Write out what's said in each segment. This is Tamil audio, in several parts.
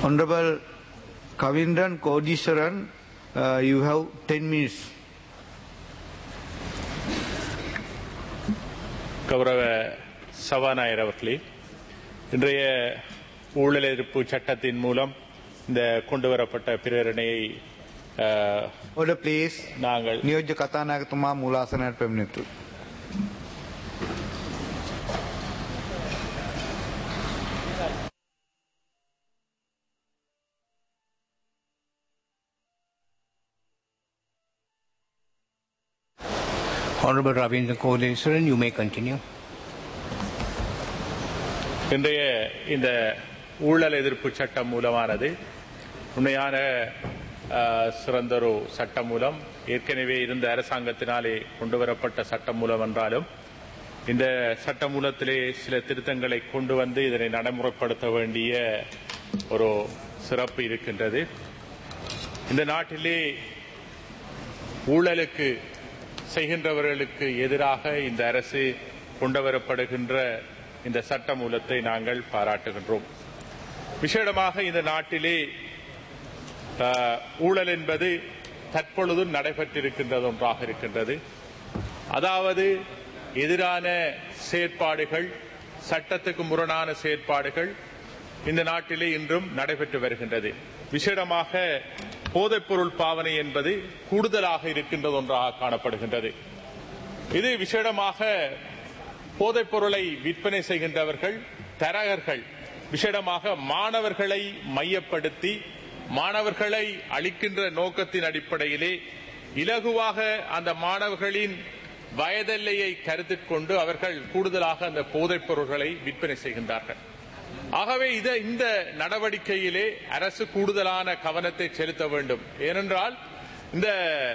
Honorable Kavindran Kodiswaran, uh, you have 10 minutes. கௌரவ சபாநாயகர் அவர்களே இன்றைய ஊழல் எதிர்ப்பு சட்டத்தின் மூலம் இந்த கொண்டு வரப்பட்ட பிரேரணையை அஹ், Order please. நாங்கள் නියෝජ්‍ය කතානායකතුමා මූලාසනයට පැමිණෙතු. Honorable Ravindra Kodeswaran, you may continue. இன்றைய இந்த ஊழல் எதிர்ப்பு சட்டம் மூலமானது உண்மையான அஹ், சிறந்தொரு சட்டம் மூலம் ஏற்கனவே இருந்த அரசாங்கத்தினாலே கொண்டு வரப்பட்ட சட்டம் மூலம் என்றாலும் இந்த சட்ட மூலத்திலே சில திருத்தங்களை கொண்டு வந்து இதனை நடைமுறைப்படுத்த வேண்டிய ஒரு சிறப்பு இருக்கின்றது இந்த நாட்டிலே ஊழலுக்கு செய்கின்றவர்களுக்கு எதிராக இந்த அரசு கொண்டு வரப்படுகின்ற இந்த சட்ட மூலத்தை நாங்கள் பாராட்டுகின்றோம் விசேடமாக இந்த நாட்டிலே அஹ், ஊழல் என்பது தற்பொழுது நடைபெற்றிருக்கின்றது ஒன்றாக இருக்கின்றது அதாவது எதிரான செயற்பாடுகள் சட்டத்துக்கு முரணான செயற்பாடுகள் இந்த நாட்டிலே இன்றும் நடைபெற்று வருகின்றது விசேடமாக போதைப்பொருள் பாவனை என்பது கூடுதலாக இருக்கின்றது ஒன்றாக காணப்படுகின்றது இது விசேடமாக போதைப் பொருளை விற்பனை செய்கின்றவர்கள் தரகர்கள் விசேடமாக மாணவர்களை மையப்படுத்தி மாணவர்களை அளிக்கின்ற நோக்கத்தின் அடிப்படையிலே இலகுவாக அந்த மாணவர்களின் வயதெல்லையை கருத்தில் கொண்டு அவர்கள் கூடுதலாக அந்த போதைப் பொருள்களை விற்பனை செய்கின்றார்கள் ஆகவே இத இந்த நடவடிக்கையிலே அரசு கூடுதலான கவனத்தை செலுத்த வேண்டும் ஏனென்றால் இந்த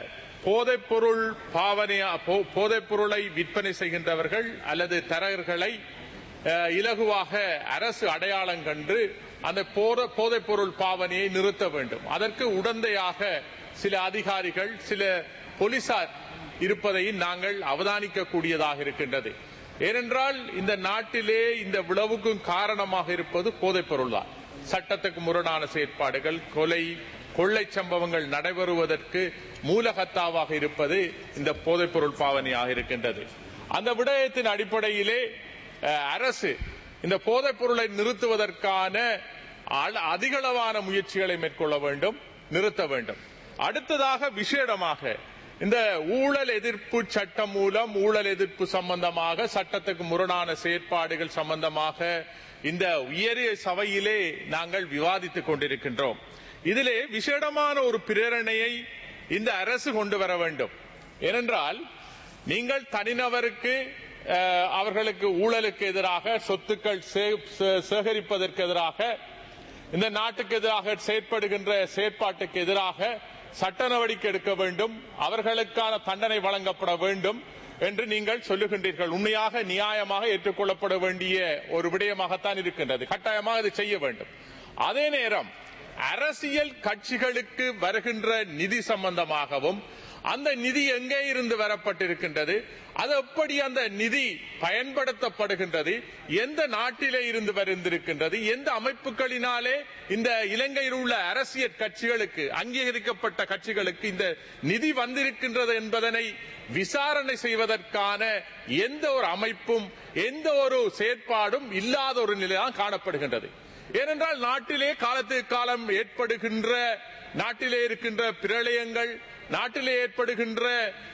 போதைப் பொருள் பாவனையா போ- போதைப் பொருளை விற்பனை செய்கின்றவர்கள் அல்லது தரகர்களை அஹ், இலகுவாக அரசு அடையாளம் கண்டு அந்த போத- போதைப் பொருள் பாவனையை நிறுத்த வேண்டும் அதற்கு உடந்தையாக சில அதிகாரிகள் சில போலீசார் இருப்பதை நாங்கள் அவதானிக்க கூடியதாக இருக்கின்றது ஏனென்றால் இந்த நாட்டிலே இந்த விளவுக்கும் காரணமாக இருப்பது போதைப் பொருள் தான் சட்டத்துக்கு முரணான செயற்பாடுகள் கொலை கொள்ளை சம்பவங்கள் நடைபெறுவதற்கு மூலகத்தாவாக இருப்பது இந்த போதைப் பொருள் பாவனையாக இருக்கின்றது அந்த விடயத்தின் அடிப்படையிலே அஹ், அரசு இந்த போதைப் பொருளை நிறுத்துவதற்கான அள- அதிகளவான முயற்சிகளை மேற்கொள்ள வேண்டும் நிறுத்த வேண்டும் அடுத்ததாக விசேடமாக இந்த ஊழல் எதிர்ப்பு சட்டம் மூலம் ஊழல் எதிர்ப்பு சம்பந்தமாக சட்டத்துக்கு முரணான செயற்பாடுகள் சம்பந்தமாக இந்த உயரிய சபையிலே நாங்கள் விவாதித்துக் கொண்டிருக்கின்றோம் இதிலே விசேடமான ஒரு பிரேரணையை இந்த அரசு கொண்டு வர வேண்டும் ஏனென்றால் நீங்கள் தனிநபருக்கு அஹ், அவர்களுக்கு ஊழலுக்கு எதிராக சொத்துக்கள் சே- சே- சேகரிப்பதற்கு எதிராக இந்த நாட்டுக்கு எதிராக செயற்படுகின்ற செயற்பாட்டுக்கு எதிராக சட்ட நடவடிக்கை எடுக்க வேண்டும் அவர்களுக்கான தண்டனை வழங்கப்பட வேண்டும் என்று நீங்கள் சொல்லுகின்றீர்கள் உண்மையாக நியாயமாக ஏற்றுக்கொள்ளப்பட வேண்டிய ஒரு விடயமாகத்தான் இருக்கின்றது கட்டாயமாக இது செய்ய வேண்டும் அதே நேரம் அரசியல் கட்சிகளுக்கு வருகின்ற நிதி சம்பந்தமாகவும் அந்த நிதி எங்கே இருந்து வரப்பட்டிருக்கின்றது அது எப்படி அந்த நிதி பயன்படுத்தப்படுகின்றது எந்த நாட்டிலே இருந்து வருந்திருக்கின்றது எந்த அமைப்புகளினாலே இந்த இலங்கையில் உள்ள அரசியல் கட்சிகளுக்கு அங்கீகரிக்கப்பட்ட கட்சிகளுக்கு இந்த நிதி வந்திருக்கின்றது என்பதனை விசாரணை செய்வதற்கான எந்த ஒரு அமைப்பும் எந்த ஒரு செயற்பாடும் இல்லாத ஒரு நிலைதான் காணப்படுகின்றது ஏனென்றால் நாட்டிலே காலத்துக்கு காலம் ஏற்படுகின்ற நாட்டிலே இருக்கின்ற பிரளயங்கள் நாட்டிலே ஏற்படுகின்ற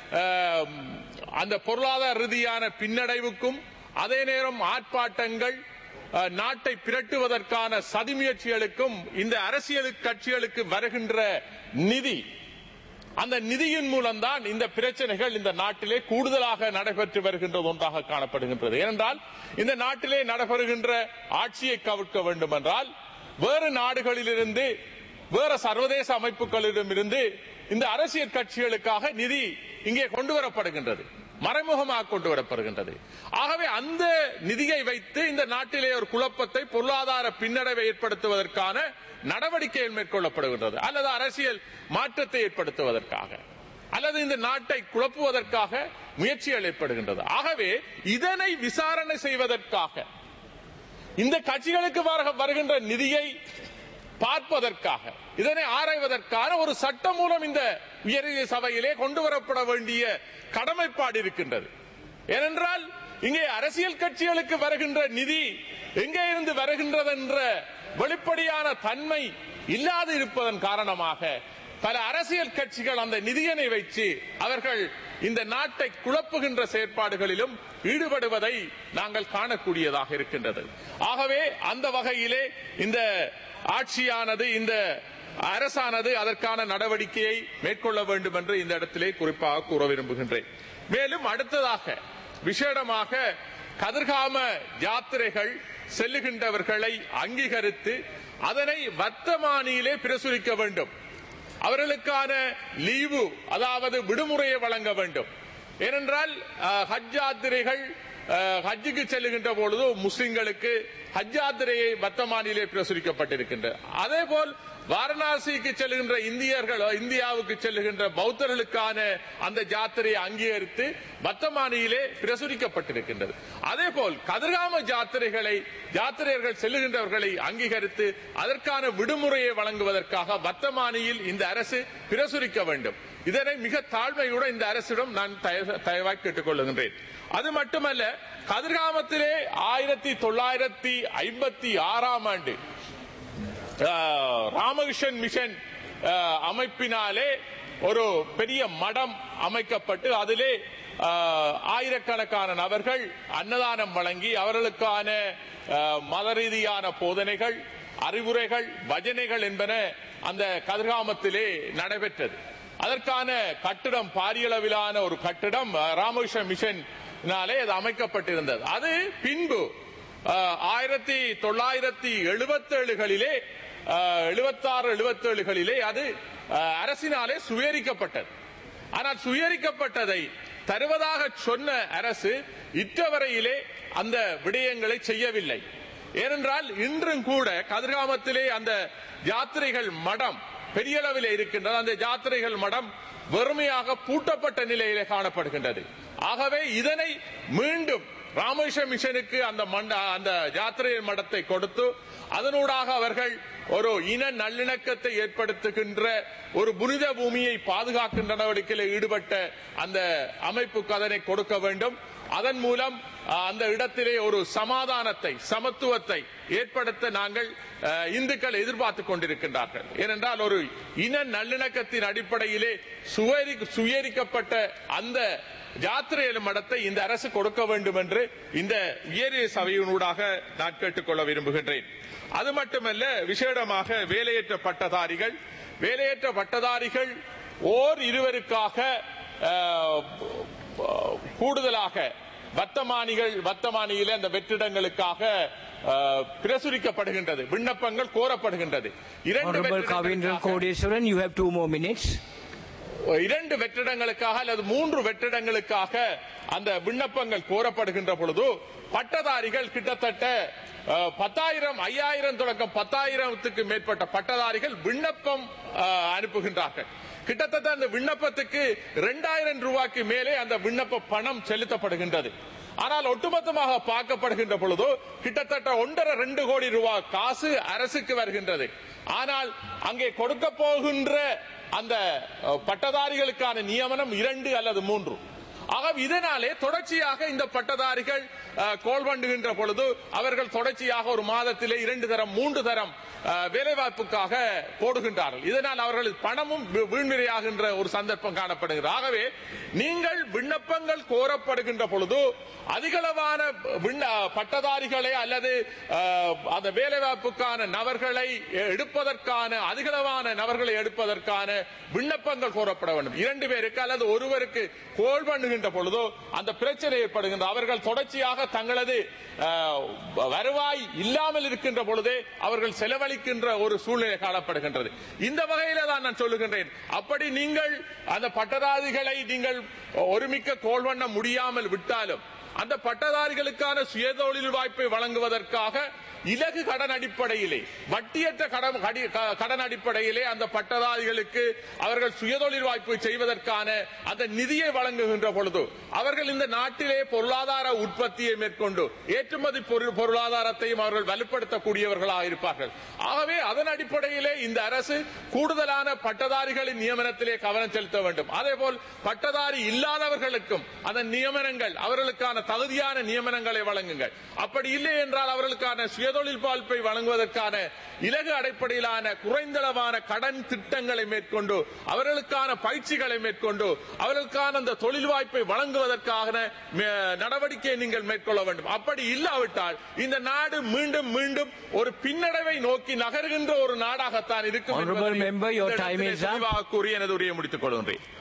ஆம், அந்த பொருளாதார ரீதியான பின்னடைவுக்கும் அதே நேரம் ஆர்ப்பாட்டங்கள் அஹ், நாட்டை பிரட்டுவதற்கான சதி முயற்சிகளுக்கும் இந்த அரசியல் கட்சிகளுக்கு வருகின்ற நிதி அந்த நிதியின் மூலம்தான் இந்த பிரச்சனைகள் இந்த நாட்டிலே கூடுதலாக நடைபெற்று வருகின்றது ஒன்றாக காணப்படுகின்றது ஏனென்றால் இந்த நாட்டிலே நடைபெறுகின்ற ஆட்சியை கவிழ்க்க வேண்டும் என்றால் வேறு நாடுகளிலிருந்து வேறு சர்வதேச அமைப்புகளிடமிருந்து இந்த அரசியல் கட்சிகளுக்காக நிதி இங்கே கொண்டு வரப்படுகின்றது மறைமுகமாக கொண்டு வரப்படுகின்றது ஆகவே அந்த நிதியை வைத்து இந்த நாட்டிலே ஒரு குழப்பத்தை பொருளாதார பின்னடைவை ஏற்படுத்துவதற்கான நடவடிக்கைகள் மேற்கொள்ளப்படுகின்றது அல்லது அரசியல் மாற்றத்தை ஏற்படுத்துவதற்காக அல்லது இந்த நாட்டை குழப்புவதற்காக முயற்சிகள் ஏற்படுகின்றது ஆகவே இதனை விசாரணை செய்வதற்காக இந்த கட்சிகளுக்கு வர- வருகின்ற நிதியை பார்ப்பதற்காக இதனை ஆராய்வதற்கான ஒரு சட்டம் மூலம் இந்த உயரிய சபையிலே கொண்டு வரப்பட வேண்டிய கடமைப்பாடு இருக்கின்றது ஏனென்றால் இங்கே அரசியல் கட்சிகளுக்கு வருகின்ற நிதி எங்கே இருந்து வருகின்றது என்ற வெளிப்படையான தன்மை இல்லாது இருப்பதன் காரணமாக பல அரசியல் கட்சிகள் அந்த நிதியனை வைத்து அவர்கள் இந்த நாட்டை குழப்புகின்ற செயற்பாடுகளிலும் ஈடுபடுவதை நாங்கள் காணக்கூடியதாக இருக்கின்றது ஆகவே அந்த வகையிலே இந்த ஆட்சியானது இந்த அரசானது அதற்கான நடவடிக்கையை மேற்கொள்ள வேண்டும் என்று இந்த இடத்திலே குறிப்பாக கூற விரும்புகின்றேன் மேலும் அடுத்ததாக விசேடமாக கதிர்காம யாத்திரைகள் செல்லுகின்றவர்களை அங்கீகரித்து அதனை வர்த்தமானியிலே பிரசுரிக்க வேண்டும் அவர்களுக்கான லீவு அதாவது விடுமுறையை வழங்க வேண்டும் ஏனென்றால் அஹ், ஹஜ் யாத்திரைகள் அஹ், ஹஜ்ஜுக்கு செல்லுகின்ற பொழுது முஸ்லிம்களுக்கு ஹஜ் யாத்திரையை வர்த்தமானியிலே பிரசுரிக்கப்பட்டிருக்கின்றது அதே போல் வாரணாசிக்கு செல்லுகின்ற இந்தியர்கள் இந்தியாவுக்கு செல்லுகின்ற பௌத்தர்களுக்கான அந்த ஜாத்திரையை அங்கீகரித்து வர்த்தமானியிலே பிரசுரிக்கப்பட்டிருக்கின்றது அதே போல் கதிர்காம ஜாத்திரைகளை ஜாத்திரையர்கள் செல்லுகின்றவர்களை அங்கீகரித்து அதற்கான விடுமுறையை வழங்குவதற்காக வர்த்தமானியில் இந்த அரசு பிரசுரிக்க வேண்டும் இதனை மிக தாழ்மையுடன் இந்த அரசிடம் நான் தய- தயவாய் கேட்டுக்கொள்ளுகின்றேன் அது மட்டுமல்ல கதிர்காமத்திலே ஆயிரத்தி தொள்ளாயிரத்தி ஐம்பத்தி ஆறாம் ஆண்டு அஹ், ராமகிருஷ்ணன் மிஷன் அஹ், அமைப்பினாலே ஒரு பெரிய மடம் அமைக்கப்பட்டு அதிலே அஹ், ஆயிரக்கணக்கான நபர்கள் அன்னதானம் வழங்கி அவர்களுக்கான அஹ், மத ரீதியான போதனைகள் அறிவுரைகள் பஜனைகள் என்பன அந்த கதிர்காமத்திலே நடைபெற்றது அதற்கான கட்டிடம் பாரியளவிலான ஒரு கட்டிடம் அஹ், ராமகிருஷ்ண மிஷனாலே அது அமைக்கப்பட்டிருந்தது அது பின்பு ஆயிரத்தி தொள்ளாயிரத்தி எழுபத்தேழுகளிலே எழுபத்தாறு எழுபத்தேழுகளிலே அது அஹ், அரசினாலே சுயரிக்கப்பட்டது ஆனால் சுயரிக்கப்பட்டதை தருவதாக சொன்ன அரசு இற்றவரையிலே அந்த விடயங்களை செய்யவில்லை ஏனென்றால் இன்றும் கூட கதிர்காமத்திலே அந்த யாத்திரைகள் மடம் பெரிய அளவில் இருக்கின்றது அந்த யாத்திரைகள் மடம் வெறுமையாக பூட்டப்பட்ட நிலையிலே காணப்படுகின்றது ஆகவே இதனை மீண்டும் ராமகிருஷ்ண மிஷனுக்கு அந்த மண்ட அந்த யாத்திரை மடத்தை கொடுத்து அதனூடாக அவர்கள் ஒரு இன நல்லிணக்கத்தை ஏற்படுத்துகின்ற ஒரு புனித பூமியை பாதுகாக்கின்ற நடவடிக்கையில் ஈடுபட்ட அந்த அமைப்புக்கு அதனை கொடுக்க வேண்டும் அதன் மூலம் அஹ், அந்த இடத்திலே ஒரு சமாதானத்தை சமத்துவத்தை ஏற்படுத்த நாங்கள் அஹ், இந்துக்கள் எதிர்பார்த்துக் கொண்டிருக்கின்றார்கள் ஏனென்றால் ஒரு இன நல்லிணக்கத்தின் அடிப்படையிலே சுயரி சுயரிக்கப்பட்ட அந்த யாத்திரையில மடத்தை இந்த அரசு கொடுக்க வேண்டும் என்று இந்த உயரிய சபையினூடாக நான் கேட்டுக்கொள்ள விரும்புகின்றேன் அது மட்டுமல்ல விசேடமாக வேலையற்ற பட்டதாரிகள் வேலையற்ற பட்டதாரிகள் ஓர் இருவருக்காக அஹ், கூடுதலாக வர்த்தமானிகள் வர்த்தமானியிலே அந்த வெற்றிடங்களுக்காக அஹ், பிரசுரிக்கப்படுகின்றது விண்ணப்பங்கள் கோரப்படுகின்றது இரண்டு Honorable Kavindran வெற்றிடங்களுக்காக- Kodeswaran, you have two more minutes. இரண்டு வெற்றிடங்களுக்காக அல்லது மூன்று வெற்றிடங்களுக்காக அந்த விண்ணப்பங்கள் கோரப்படுகின்ற பொழுது பட்டதாரிகள் கிட்டத்தட்ட அஹ், பத்தாயிரம் ஐயாயிரம் தொடக்கம் பத்தாயிரத்துக்கு மேற்பட்ட பட்டதாரிகள் விண்ணப்பம் அஹ், அனுப்புகின்றார்கள் கிட்டத்தட்ட அந்த விண்ணப்பத்துக்கு இரண்டாயிரம் ரூபாய்க்கு மேலே அந்த விண்ணப்ப பணம் செலுத்தப்படுகின்றது ஆனால் ஒட்டுமொத்தமாக பார்க்கப்படுகின்ற பொழுது கிட்டத்தட்ட ஒன்றரை ரெண்டு கோடி ரூபாய் காசு அரசுக்கு வருகின்றது ஆனால் அங்கே கொடுக்க போகின்ற அந்த அஹ், பட்டதாரிகளுக்கான நியமனம் இரண்டு அல்லது மூன்று ஆக இதனாலே தொடர்ச்சியாக இந்த பட்டதாரிகள் அஹ், கோல் பண்ணுகின்ற பொழுது அவர்கள் தொடர்ச்சியாக ஒரு மாதத்திலே இரண்டு தரம் மூன்று தரம் அஹ், வேலைவாய்ப்புக்காக போடுகின்றார்கள் இதனால் அவர்கள் பணமும் வீ- வீண்விரையாகின்ற ஒரு சந்தர்ப்பம் காணப்படுகிறது ஆகவே நீங்கள் விண்ணப்பங்கள் கோரப்படுகின்ற பொழுது அதிகளவான விண்ண- பட்டதாரிகளை அல்லது அஹ், அந்த வேலைவாய்ப்புக்கான நபர்களை எடுப்பதற்கான அதிகளவான நபர்களை எடுப்பதற்கான விண்ணப்பங்கள் கோரப்பட வேண்டும் இரண்டு பேருக்கு அல்லது ஒருவருக்கு கோல் பண்ணுகின்ற பொழுதோ அந்த பிரச்சனை ஏற்படுகின்ற அவர்கள் தொடர்ச்சியாக தங்களது அஹ், வருவாய் இல்லாமல் இருக்கின்ற பொழுதே அவர்கள் செலவழிக்கின்ற ஒரு சூழ்நிலை காணப்படுகின்றது இந்த வகையில தான் நான் சொல்லுகின்றேன் அப்படி நீங்கள் அந்த பட்டதாரிகளை நீங்கள் ஒருமிக்க கோல் பண்ண முடியாமல் விட்டாலும் அந்த பட்டதாரிகளுக்கான சுயதொழில் வாய்ப்பை வழங்குவதற்காக இலகு கடன் அடிப்படையிலே வட்டியற்ற கடன் கடி- க- கடன் அடிப்படையிலே அந்த பட்டதாரிகளுக்கு அவர்கள் சுயதொழில் வாய்ப்பு செய்வதற்கான அந்த நிதியை வழங்குகின்ற பொழுது அவர்கள் இந்த நாட்டிலே பொருளாதார உற்பத்தியை மேற்கொண்டு ஏற்றுமதி பொருள் பொருளாதாரத்தையும் அவர்கள் வலுப்படுத்தக்கூடியவர்களாக இருப்பார்கள் ஆகவே அதன் அடிப்படையிலே இந்த அரசு கூடுதலான பட்டதாரிகளின் நியமனத்திலே கவனம் செலுத்த வேண்டும் அதேபோல் பட்டதாரி இல்லாதவர்களுக்கும் அதன் நியமனங்கள் அவர்களுக்கான தகுதியான நியமனங்களை வழங்குங்கள் அப்படி இல்லை என்றால் அவர்களுக்கான சுயதொழில் வாய்ப்பை வழங்குவதற்கான இலகு அடிப்படையிலான குறைந்தளவான கடன் திட்டங்களை மேற்கொண்டு அவர்களுக்கான பயிற்சிகளை மேற்கொண்டு அவர்களுக்கான அந்த தொழில் வாய்ப்பை வழங்குவதற்கான மே- நடவடிக்கையை நீங்கள் மேற்கொள்ள வேண்டும் அப்படி இல்லாவிட்டால் இந்த நாடு மீண்டும் மீண்டும் ஒரு பின்னடைவை நோக்கி நகர்கின்ற ஒரு நாடாகத்தான் இருக்கும் Honourable என்பதை member, your இந்த time இடத்திலே is up. தெளிவாக கூறி எனது உரையை முடித்துக் கொள்கின்றேன்